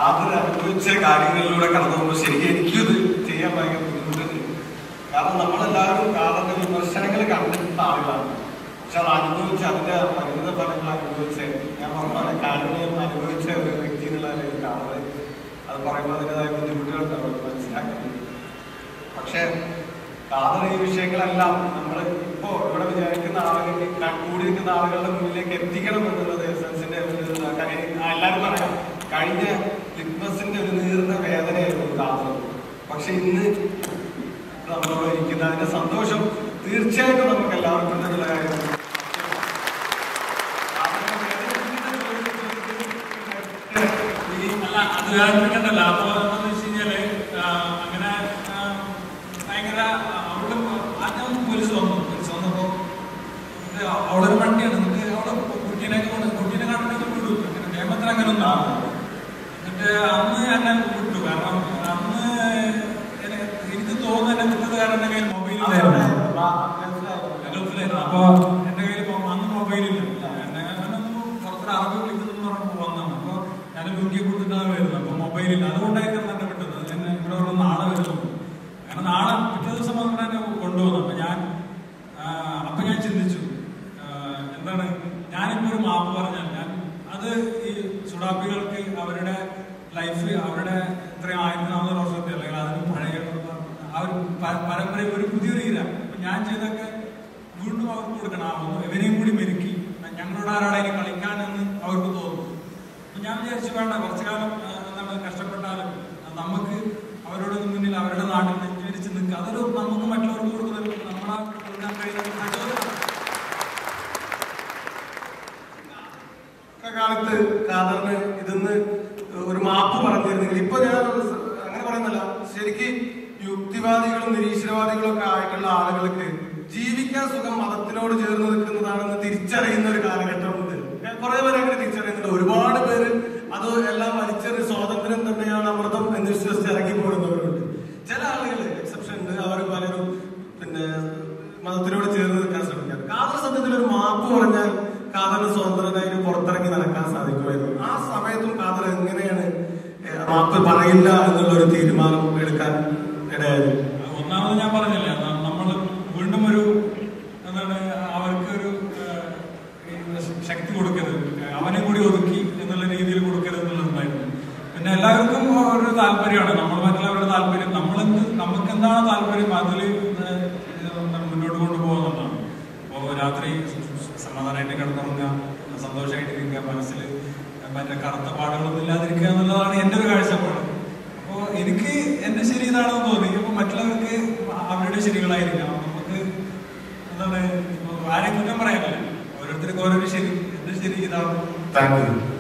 കാതൽ അനുഭവിച്ച കാര്യങ്ങളിലൂടെ കടന്നു പോകുമ്പോൾ ശരിക്കും എനിക്കിത് ചെയ്യാൻ ഭയങ്കര ബുദ്ധിമുട്ടുണ്ട് കാരണം നമ്മളെല്ലാവരും കാതലിന്റെ വിമർശനങ്ങൾ കണ്ടിട്ടുള്ള ആളുകളാണ് പക്ഷെ അത് അനുഭവിച്ച് അതിന്റെ പരിമിത ഫലങ്ങൾ അനുഭവിച്ച് ഞാൻ പറഞ്ഞ പോലെ കാരുണ്യം അനുഭവിച്ച ഒരു വ്യക്തി എന്നുള്ള നിലയിൽ കാതൽ അത് പറയുമ്പോൾ അതിൻ്റെതായ ബുദ്ധിമുട്ടുകളുണ്ടാവും അത് മനസ്സിലാക്കുന്നത് പക്ഷേ കാതൽ ഈ വിഷയങ്ങളെല്ലാം നമ്മൾ ഇപ്പോ ഇവിടെ വിചാരിക്കുന്ന ആളുകൾ കൂടിയിരിക്കുന്ന ആളുകളുടെ മുന്നിലേക്ക് എത്തിക്കണം എന്നുള്ളത് എസൻസിന്റെ ഒരു കഴി- ആ, എല്ലാവരും പറയാം കഴിഞ്ഞ ലിറ്റ്മസിന്റെ ഒരു നീർന്ന വേദനയായിരുന്നു കാതൽ പക്ഷെ ഇന്ന് നമ്മളോട് ഇരിക്കുന്ന അതിന്റെ സന്തോഷം തീർച്ചയായിട്ടും നമുക്ക് എല്ലാവർക്കും ഉണ്ടെന്നുള്ള കാര്യം ഈ അല്ല അത് വേദനിപ്പിക്കണ്ടല്ല അപ്പൊ എന്താന്ന് വെച്ച് കഴിഞ്ഞാല് ആ, അങ്ങനെ ആ, ഭയങ്കര അവളുടെ ആദ്യം പോലീസ് വന്നു പോലീസ് വന്നപ്പോ ഇത് അവളൊരു വണ്ടിയാണ് എന്നിട്ട് അവളെ കുട്ടീനെ കൊണ്ട് കുട്ടീനെ കണ്ടിട്ട് വിടൂ അങ്ങനെ നിയമത്തിൽ അങ്ങനെ ഒന്നും എന്നിട്ട് അന്ന് എന്നെ വിട്ടു കാരണം അന്ന് എന്നെ- എനിക്ക് തോന്നുന്നു എന്നെ വിട്ടത് കാരണം എന്റെ കയ്യിൽ മൊബൈലില്ലായിരുന്നു ഗൾഫിലായിരുന്നു അപ്പൊ എന്റെ കയ്യിൽ ഇപ്പൊ അന്ന് മൊബൈലില്ല എന്നെ ഞാനൊന്ന് പുറത്തൊരു അറബി വിളിക്കുന്നു പറഞ്ഞപ്പോ വന്നാണ് അപ്പൊ ഞാൻ ലുങ്കി കൊടുത്തിട്ടാണ് വരുന്നത് അപ്പൊ മൊബൈലില്ല അതുകൊണ്ടായിരിക്കും എന്നെ വിട്ടത് എന്നെ ഇവിടെ ഉള്ള നാളെ വരുന്നു അങ്ങനെ നാളെ പിറ്റേ ദിവസം വന്നിട്ട് എന്നെ കൊണ്ടുവന്നു അപ്പൊ ഞാൻ ആ, അപ്പൊ ഞാൻ ചിന്തിച്ചു ആ, എന്താണ് ഞാനിപ്പോ ഒരു മാപ്പ് പറഞ്ഞാൽ ഞാൻ അത് ഈ സുഡാപ്പികൾക്ക് അവരുടെ ലൈഫ് അവരുടെ ഇത്രയും ആയിരത്തി നാനൂറ് വർഷത്തെ അല്ലെങ്കിൽ അതിന് പഴയ ആ ഒരു പ- പരമ്പരയിൽ ഒരു പുതിയൊരു ഇര അപ്പൊ ഞാൻ ചെയ്തൊക്കെ വീണ്ടും അവർക്ക് കൊടുക്കണം ആ ഒന്ന് ഇവരെയും കൂടി മെരുക്കി ഞങ്ങളോട് ആരാടായി കളിക്കാനെന്ന് അവർക്ക് തോന്നുന്നു അപ്പൊ ഞാൻ വിചാരിച്ചു വേണ്ട കുറച്ചു കാലം ആ, എന്താണ് കഷ്ടപ്പെട്ടാലും ആ, നമുക്ക് അവരോട് മുന്നിൽ അവരുടെ നാട്ടിൽ നെഞ്ചുവിരിച്ച് നിൽക്കുക അതൊരു നമുക്ക് മറ്റുള്ളവർക്ക് കൊടുക്കുന്ന നമ്മളെ കൊടുക്കാൻ കഴിയുന്ന ഒരു പ്രചോദനം കാലത്ത് കാതറിന് ഇതിന്ന് ഒരു മാപ്പ് പറഞ്ഞിരുന്നെങ്കിൽ ഇപ്പൊ ഞാൻ അങ്ങനെ പറയുന്നല്ല ശരിക്ക് യുക്തിവാദികളും നിരീശ്വരവാദികളും ഒക്കെ ആയിട്ടുള്ള ആളുകൾക്ക് ജീവിക്കാൻ സുഖം മതത്തിനോട് ചേർന്ന് നിൽക്കുന്നതാണെന്ന് തിരിച്ചറിയുന്ന ഒരു കാലഘട്ടമുണ്ട് ഞാൻ കുറെ പേര് അങ്ങനെ തിരിച്ചറിയുന്നുണ്ട് ഒരുപാട് പേര് അത് എല്ലാം വലിച്ചെറിഞ്ഞ് സ്വാതന്ത്ര്യം തന്നെയാണ് അമൃതം എന്ന് വിശ്വസിച്ച് ഇറങ്ങി പോരുന്നവരുണ്ട് ചില ആളുകൾ എക്സെപ്ഷൻ ഉണ്ട് അവർ പലരും പിന്നെ മതത്തിനോട് ചേർന്ന് നിൽക്കാൻ ശ്രമിക്കാം കാതൽ സത്യത്തിൽ ഒരു മാപ്പ് പറഞ്ഞാൽ കാതലിന് സ്വതന്ത്രനായിട്ട് പുറത്തിറങ്ങി നടക്കാൻ സാധിക്കുമായിരുന്നു ആ സമയത്തും കാതൽ എങ്ങനെയാണ് ഏഹ്, മാപ്പ് പറയില്ല എന്നുള്ള ഒരു തീരുമാനം എടുക്കാൻ ഇടയായത് ഒന്നാമത് ഞാൻ പറഞ്ഞില്ലേ നമ്മൾ വീണ്ടും ഒരു എന്താണ് അവർക്ക് ഒരു ശക്തി കൊടുക്കരുത് അവനെ കൂടി ഒതുക്കി എന്നുള്ള രീതിയിൽ കൊടുക്കരുത് എന്നുള്ളതുണ്ടായിരുന്നു പിന്നെ എല്ലാവർക്കും ഒരു താല്പര്യമാണ് നമ്മൾ മറ്റുള്ളവരുടെ താല്പര്യം നമ്മളെന്ത് നമുക്ക് എന്താണ് താല്പര്യം അതിൽ മുന്നോട്ട് കൊണ്ടുപോകുന്നതാണ് അപ്പോൾ രാത്രി സമാധാനമായിട്ട് കിടന്നുറങ്ങുക സന്തോഷമായിട്ട് ഇരിക്കുക മനസ്സിൽ മറ്റേ കറുത്ത പാടുകളൊന്നും ഇല്ലാതിരിക്കുക എന്നുള്ളതാണ് എൻ്റെ ഒരു കാഴ്ചപ്പാട് അപ്പോൾ എനിക്ക് എന്റെ ശരി ഇതാണെന്ന് തോന്നി അപ്പൊ മറ്റുള്ളവർക്ക് അവരുടെ ശരികളായിരിക്കാം നമുക്ക് എന്താണ് ഇപ്പൊ ആരെയും കുറ്റം പറയാനില്ല ഓരോരുത്തർക്ക് ഓരോരു ശരി എന്റെ ശരി ഇതാണ് താങ്ക് യു